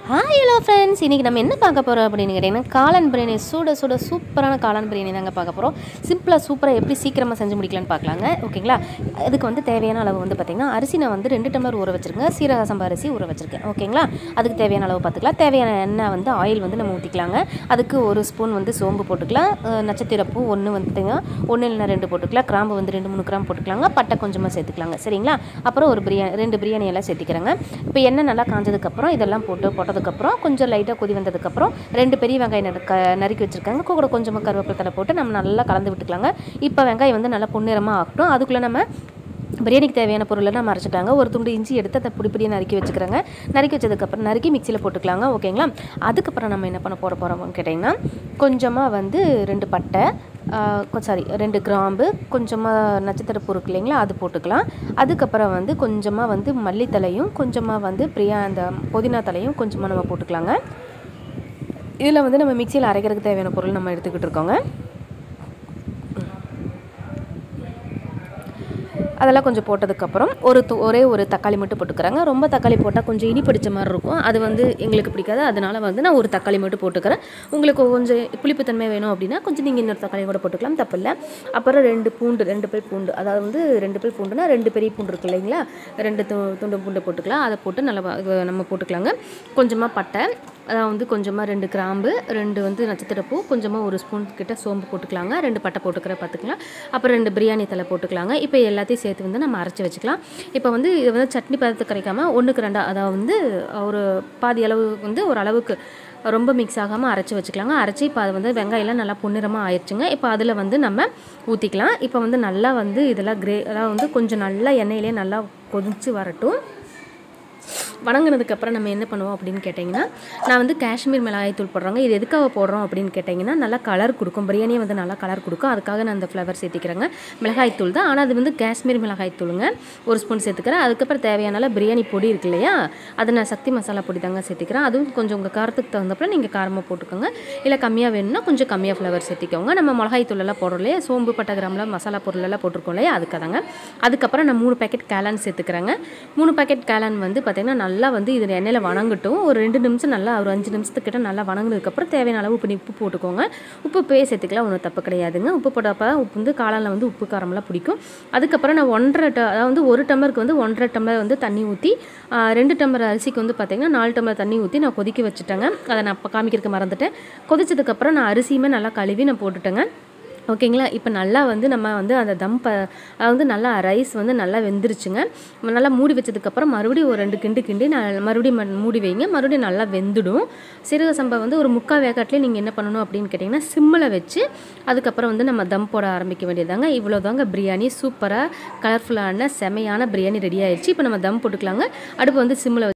hi hello friends இன்றைக்கி நம்ம என்ன பார்க்க போகிறோம் அப்படின்னு கேட்டிங்கன்னா காளான் பிரியாணி சுட சுட சூப்பரான காளான் பிரியாணி தாங்க பார்க்க போகிறோம் சிம்பிளாக சூப்பராக எப்படி சீக்கிரமாக செஞ்சு முடிக்கலாம்னு பார்க்கலாங்க ஓகேங்களா அதுக்கு வந்து தேவையான அளவு வந்து பார்த்திங்கன்னா அரிசி நான் வந்து ரெண்டு டம்ளர் ஊற வச்சுருங்க சீரக சம்பா அரிசி ஊற வச்சுருக்கேன் ஓகேங்களா அதுக்கு தேவையான அளவு பார்த்துக்கலாம் தேவையான எண்ணெய் வந்து ஆயில் வந்து நம்ம ஊற்றிக்கலாங்க அதுக்கு ஒரு ஸ்பூன் வந்து சோம்பு போட்டுக்கலாம் அஹ் நட்சத்திரப்பூ ஒன்று வந்து பார்த்திங்கன்னா ஒன்று இல்லைனா ரெண்டு போட்டுக்கலாம் கிராம்பு வந்து ரெண்டு மூணு கிராம் போட்டுக்கலாங்க பட்டை கொஞ்சமாக சேர்த்துக்கலாங்க சரிங்களா அப்புறம் ஒரு பிரியாணி ரெண்டு பிரியாணி எல்லாம் சேர்த்திக்கிறேங்க இப்போ எண்ணெய் நல்லா காஞ்சதுக்கப்புறம் இதெல்லாம் போட்டு போட்டதுக்கப்புறம் கொஞ்சம் லைட்டாக கொதி வந்ததுக்கப்புறம் ரெண்டு பெரிய வெங்காயம் நறு- க நறுக்கி வச்சுருக்காங்க கூட கொஞ்சமாக கருவேப்பிலை தலை போட்டு நம்ம நல்லா கலந்து விட்டுக்கலாங்க இப்போ வெங்காயம் வந்து நல்லா பொன்னிறமாக ஆகட்டும் அதுக்குள்ளே நம்ம பிரியாணிக்கு தேவையான பொருளை நம்ம அரைச்சிட்டாங்க ஒரு துண்டு இஞ்சி எடுத்து அதை பொடி பொடியாக நறுக்கி வச்சுக்கிறேங்க நறுக்கி வச்சதுக்கப்புறம் நறுக்கி மிக்சியில் போட்டுக்கலாங்க ஓகேங்களா அதுக்கப்புறம் நம்ம என்ன பண்ண போட போகிறோம்னு கேட்டிங்கன்னா கொஞ்சமாக வந்து ரெண்டு பட்டை சாரி ரெண்டு கிராம்பு கொஞ்சமாக நட்சத்திரப்பூ இருக்கு இல்லைங்களா அது போட்டுக்கலாம் அதுக்கப்புறம் வந்து கொஞ்சமாக வந்து மல்லித்தலையும் கொஞ்சமாக வந்து பிரியா அந்த புதினா தலையும் கொஞ்சமாக நம்ம போட்டுக்கலாங்க இதில் வந்து நம்ம மிக்சியில் அரைக்கிறதுக்கு தேவையான பொருள் நம்ம எடுத்துக்கிட்டு இருக்கோங்க அதெல்லாம் கொஞ்சம் போட்டதுக்கப்புறம் ஒரு து- ஒரே ஒரு தக்காளி மட்டும் போட்டுக்கிறேங்க ரொம்ப தக்காளி போட்டால் கொஞ்சம் இனி பிடிச்ச மாதிரி இருக்கும் அது வந்து எங்களுக்கு பிடிக்காது அதனால வந்து நான் ஒரு தக்காளி மட்டும் போட்டுக்கிறேன் உங்களுக்கு கொஞ்சம் புளிப்புத்தன்மை வேணும் அப்படின்னா கொஞ்சம் நீங்கள் இன்னொரு தக்காளி கூட போட்டுக்கலாம் தப்பில்லை அப்புறம் ரெண்டு பூண்டு ரெண்டு பேர் பூண்டு அதாவது வந்து ரெண்டு பேர் பூண்டுனா ரெண்டு பெரிய பூண்டு இருக்கு இல்லைங்களா ரெண்டு து துண்டு பூண்டு போட்டுக்கலாம் அதை போட்டு நல்லா வ- இது நம்ம போட்டுக்கலாங்க கொஞ்சமாக பட்டை அதாவது வந்து கொஞ்சமாக ரெண்டு கிராம்பு ரெண்டு வந்து நட்சத்திரப்பூ கொஞ்சமாக ஒரு ஸ்பூன் கிட்ட சோம்பு போட்டுக்கலாங்க ரெண்டு பட்டை போட்டுக்கிற பார்த்துக்கலாம் அப்புறம் ரெண்டு பிரியாணி தலை போட்டுக்கலாங்க இப்போ எல்லாத்தையும் சேர்த்து வந்து நம்ம அரைச்சி வச்சுக்கலாம் இப்போ வந்து இது வந்து சட்னி பதத்துக்கு கிடைக்காம ஒன்றுக்கு ரெண்டா அதாவது வந்து ஒரு பாதி அளவு வந்து ஒரு அளவுக்கு ரொம்ப மிக்ஸ் ஆகாமல் அரைச்சி வச்சுக்கலாங்க அரைச்சி இப்போ அது வந்து வெங்காயம்லாம் நல்லா பொன்னிறமாக ஆயிடுச்சுங்க இப்போ அதில் வந்து நம்ம ஊற்றிக்கலாம் இப்போ வந்து நல்லா வந்து இதெல்லாம் கிரே அதாவது வந்து கொஞ்சம் நல்லா எண்ணெயிலே நல்லா கொதிச்சு வரட்டும் வணங்கினதுக்கப்புறம் நம்ம என்ன பண்ணுவோம் அப்படின்னு கேட்டிங்கன்னா நான் வந்து காஷ்மீர் மிளகாய் தூள் போடுறோங்க இது எதுக்காக போடுறோம் அப்படின்னு கேட்டிங்கன்னா நல்லா கலர் கொடுக்கும் பிரியாணியை வந்து நல்லா கலர் கொடுக்கும் அதுக்காக நான் அந்த ஃப்ளவர் சேர்த்திக்கிறேங்க மிளகாய் தூள் தான் ஆனால் அது வந்து காஷ்மீர் மிளகாய் தூளுங்க ஒரு ஸ்பூன் சேர்த்துக்கிறேன் அதுக்கப்புறம் தேவையான அளவு பிரியாணி பொடி இருக்கு இல்லையா அது நான் சக்தி மசாலா பொடி தாங்க சேர்த்திக்கிறேன் அதுவும் கொஞ்சம் உங்கள் காரத்துக்கு தகுந்தப்பறம் நீங்கள் காரமாக போட்டுக்கோங்க இல்லை கம்மியாக வேணும்னா கொஞ்சம் கம்மியாக ஃப்ளவர் சேர்த்திக்கோங்க நம்ம மிளகாய் தூளெல்லாம் போடுறோம் இல்லையா சோம்பு பட்டை கிராமில் மசாலா பொருளெல்லாம் போட்டிருக்கோம் இல்லையா அதுக்காக அதுக்கப்புறம் நான் மூணு பேக்கெட் கேலான் சேர்த்துக்கிறேங்க மூணு பேக்கெட் கேலான் வந்து பார்த்திங்கன்னா நல்லா வந்து இது எண்ணெயில் வணங்கட்டும் ஒரு ரெண்டு நிமிஷம் நல்லா ஒரு அஞ்சு நிமிஷத்துக்கிட்ட நல்லா வணங்கினதுக்கப்புறம் தேவையான அளவு உப்பு உப்பு போட்டுக்கோங்க உப்பு பே சேர்த்துக்கலாம் ஒன்றும் தப்பு கிடையாதுங்க உப்பு போட்டப்போ உப்பு வந்து காளானில் வந்து உப்பு காரமெல்லாம் பிடிக்கும் அதுக்கப்புறம் நான் ஒன்றரை ட அதாவது வந்து ஒரு டம்ளருக்கு வந்து ஒன்றரை டம்ளர் வந்து தண்ணி ஊற்றி ரெண்டு டம்ளர் அரிசிக்கு வந்து பார்த்திங்கன்னா நாலு டம்ளர் தண்ணி ஊற்றி நான் கொதிக்க வச்சுட்டேங்க அதை நான் அப்போ காமிக்கிறதுக்கு மறந்துட்டேன் கொதிச்சதுக்கப்புறம் நான் அரிசியுமே நல்லா கழுவி நான் போட்டுட்டேங்க ஓகேங்களா இப்போ நல்லா வந்து நம்ம வந்து அந்த தம் ப அது வந்து நல்லா ரைஸ் வந்து நல்லா வெந்துருச்சுங்க நல்லா மூடி வச்சதுக்கப்புறம் மறுபடியும் ஒரு ரெண்டு கிண்டு கிண்டி நான் மறுபடியும் ம- மூடி வைங்க மறுபடியும் நல்லா வெந்துடும் சீரக சம்பா வந்து ஒரு முக்கால் வேக்காட்டிலே நீங்கள் என்ன பண்ணணும் அப்படின்னு கேட்டிங்கன்னா சிம்மில் வச்சு அதுக்கப்புறம் வந்து நம்ம தம் போட ஆரம்பிக்க வேண்டியதாங்க இவ்வளோ தாங்க பிரியாணி சூப்பராக கலர்ஃபுல்லான செமையான பிரியாணி ரெடி ஆயிடுச்சு இப்போ நம்ம தம் போட்டுக்கலாங்க அடுப்பு வந்து சிம்மில்